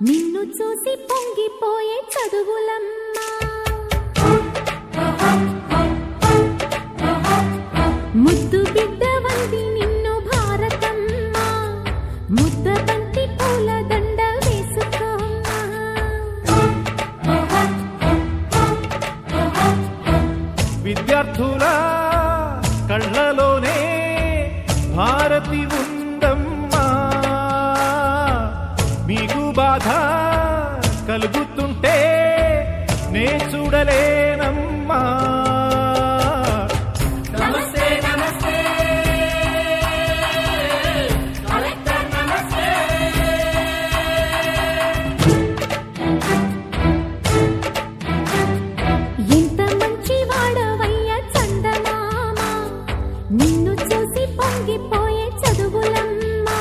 నిన్ను చూసి పొంగిపోయే చదువులమ్మా ముద్దు బిడ్డ వంది నిన్ను భారతమ్మ ముద్ద బంతి పూల దండ వేసుకోమ్మా విద్యార్థుల కళ్ళలోనే భారతి ఉందమ్మా మీకు బాధ కలుగుతుంటే నే చూడలేనమ్మా ఎంత మంచి వాడవయ్య చందమామ నిన్ను చూసి పొంగిపోయే చదువులమ్మా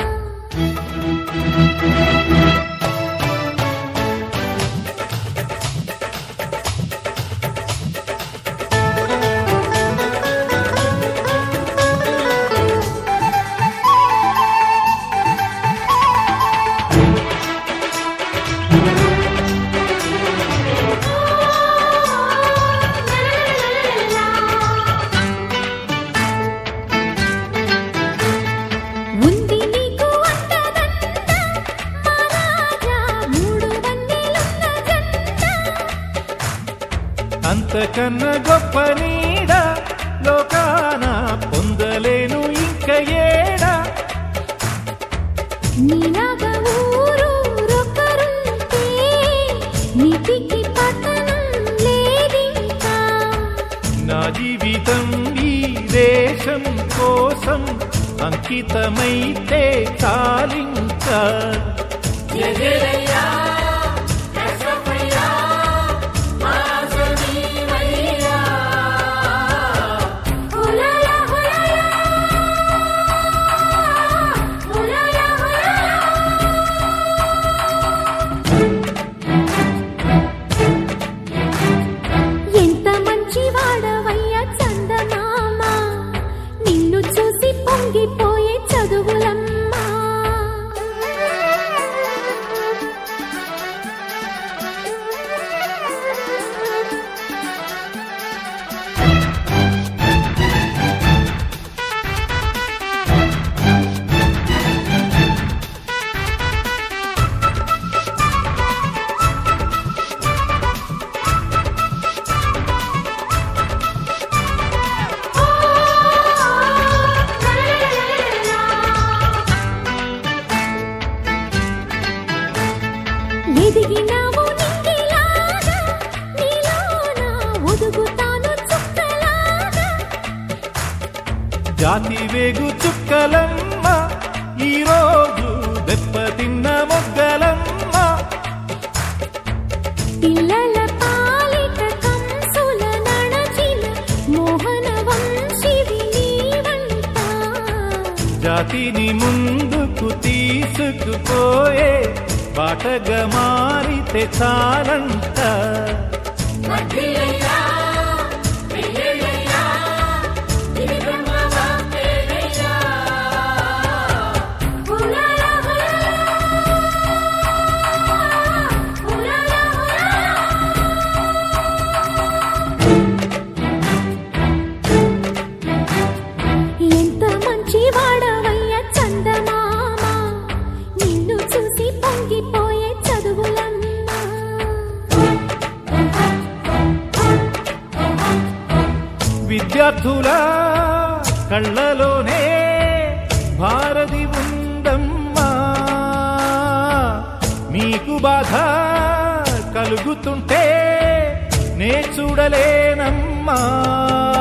ఉంది నీకు అంతదంత మహారాజా మూడు వన్నెలున్న జంట అంతకన్నా గొప్ప నీడ లోకాన పొందలేను ఇంక ఏడా నీలాగా ఊరూరొకరుంటే నీతికి పతనం లేదింకా నా జీవితం ఈ దేశం కోసం అంకితమైతే చాలింకా హులాలా హులాలా హులాలా హులాలా ఎంత మంచి వాడవయ్య చందమామ నిన్ను చూసి పొంగిపోయే చదువులమ్మా ఎదిగినావు నింగిలాగా నీలోన ఒదుగుతాను చుక్కలాగా జాతి వేగు చుక్కలమ్మ ఈరోజు దెబ్బతిన్న మొగ్గలమ్మ పిల్లల పాలిట కంసుల నడచిన మోహన వంశివి నీవంట జాతిని ముందుకు తీసుకుపోయే బాటగా మారితే చాలంట హులాలా హులాలా హులాలా హులాలా ఎంత మంచి వాడవయ్య చందమామ నిన్ను చూసి పొంగిపోయే చదువులమ్మా విద్యార్థుల కళ్ళలోనే భారతి ఉందమ్మా మీకు బాధ కలుగుతుంటే నే చూడలేనమ్మా